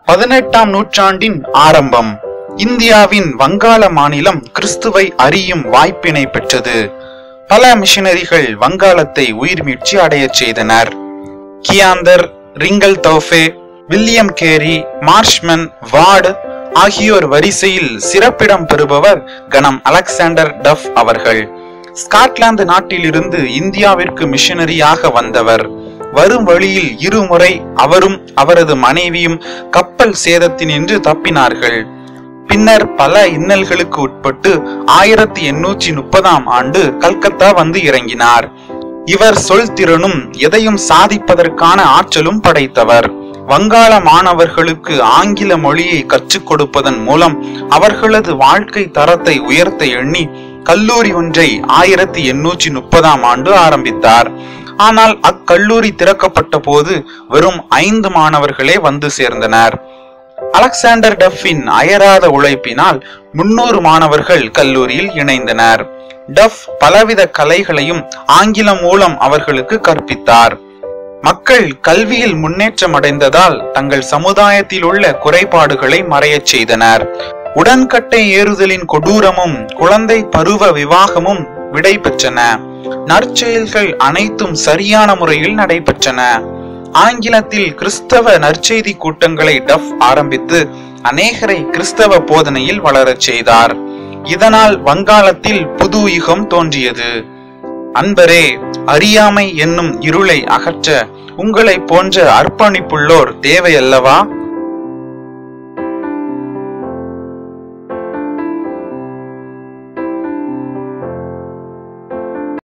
பதினெட்டாம் நூற்றாண்டின் ஆரம்பம் இந்தியாவின் வங்காள மாநிலம் கிறிஸ்துவை அறியும் வாய்ப்பினை பெற்றது பல மிஷனரிகள் வங்காளத்தை உயிர் மீட்சி அடையச் செய்தனர் கியாந்தர் Ringeltaube William Carey Marshman Ward ஆகியோர் வரிசையில் சிறப்பிடம் பெறுபவர் கணம் அலெக்சாண்டர் டஃப் அவர்கள் ஸ்காட்லாந்து நாட்டிலிருந்து இந்தியாவிற்கு மிஷனரியாக வந்தவர் வரும் வழியில் இருமுறை அவரும் அவரது மனைவியும் கப்பல் சேதத்தினின்று தப்பினார்கள் பின்னர் பல இன்னல்களுக்கு உட்பட்டு ஆயிரத்தி எண்ணூற்றி முப்பதாம் ஆண்டு கல்கத்தா வந்து இறங்கினார் இவர் சொல் திறனும் எதையும் சாதிப்பதற்கான ஆற்றலும் படைத்தவர் வங்காள மாணவர்களுக்கு ஆங்கில மொழியை கற்றுக் கொடுப்பதன் மூலம் அவர்களது வாழ்க்கை தரத்தை உயர்த்த எண்ணி கல்லூரி ஒன்றை ஆயிரத்தி எண்ணூற்றி முப்பதாம் ஆண்டு ஆரம்பித்தார் ஆனால் அக்கல்லூரி திறக்கப்பட்ட போது வெறும் ஐந்து மாணவர்களே வந்து சேர்ந்தனர் அலெக்சாண்டர் டஃப்பின் அயராத உழைப்பினால் முன்னூறு மாணவர்கள் கல்லூரியில் இணைந்தனர் டஃப் பலவித கலைகளையும் ஆங்கிலம் மூலம் அவர்களுக்கு கற்பித்தார் மக்கள் கல்வியில் முன்னேற்றம் அடைந்ததால் தங்கள் சமுதாயத்தில் உள்ள குறைபாடுகளை மறையச் செய்தனர் உடன்கட்டை ஏறுதலின் கொடூரமும் குழந்தை பருவ விவாகமும் விடை பெற்றன நற்செயல்கள் அனைத்தும் சரியான முறையில் நடைபெற்றன ஆங்கிலத்தில் கிறிஸ்தவ நற்செய்தி கூட்டங்களை டஃப் ஆரம்பித்து அநேகரை கிறிஸ்தவ போதனையில் வளரச் செய்தார் இதனால் வங்காளத்தில் புது யுகம் தோன்றியது அன்பரே அறியாமை என்னும் இருளை அகற்ற உங்களை போன்ற அர்ப்பணிப்புள்ளோர் தேவையல்லவா